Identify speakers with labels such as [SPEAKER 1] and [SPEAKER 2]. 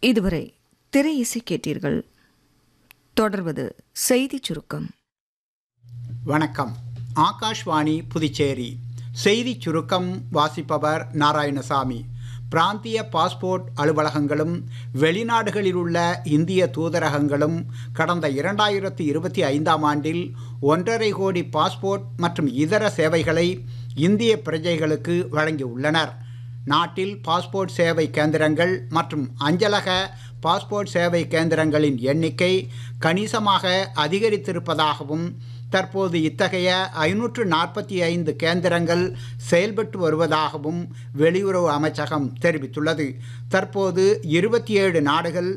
[SPEAKER 1] இதுவரை திரை இசை கேட்டீர்கள் தொடர்வது செய்திச் சுருக்கம்
[SPEAKER 2] வணக்கம் ஆகாஷ்வாணி புதுச்சேரி செய்திச் சுருக்கம் வாசிப்பவர் நாராயணசாமி பிராந்திய பாஸ்போர்ட் அலுவலகங்களும் வெளிநாடுகளில் உள்ள இந்திய தூதரகங்களும் கடந்த இரண்டாயிரத்தி இருபத்தி ஐந்தாம் ஆண்டில் ஒன்றரை கோடி பாஸ்போர்ட் மற்றும் இதர சேவைகளை இந்திய பிரஜைகளுக்கு வழங்கியுள்ளனர் நாட்டில் பாஸ்போர்ட் சேவை கேந்திரங்கள் மற்றும் அஞ்சலக பாஸ்போர்ட் சேவை கேந்திரங்களின் எண்ணிக்கை கணிசமாக அதிகரித்திருப்பதாகவும் தற்போது இத்தகைய ஐநூற்று நாற்பத்தி ஐந்து கேந்திரங்கள் செயல்பட்டு வருவதாகவும் வெளியுறவு அமைச்சகம் தெரிவித்துள்ளது தற்போது இருபத்தி ஏழு நாடுகள்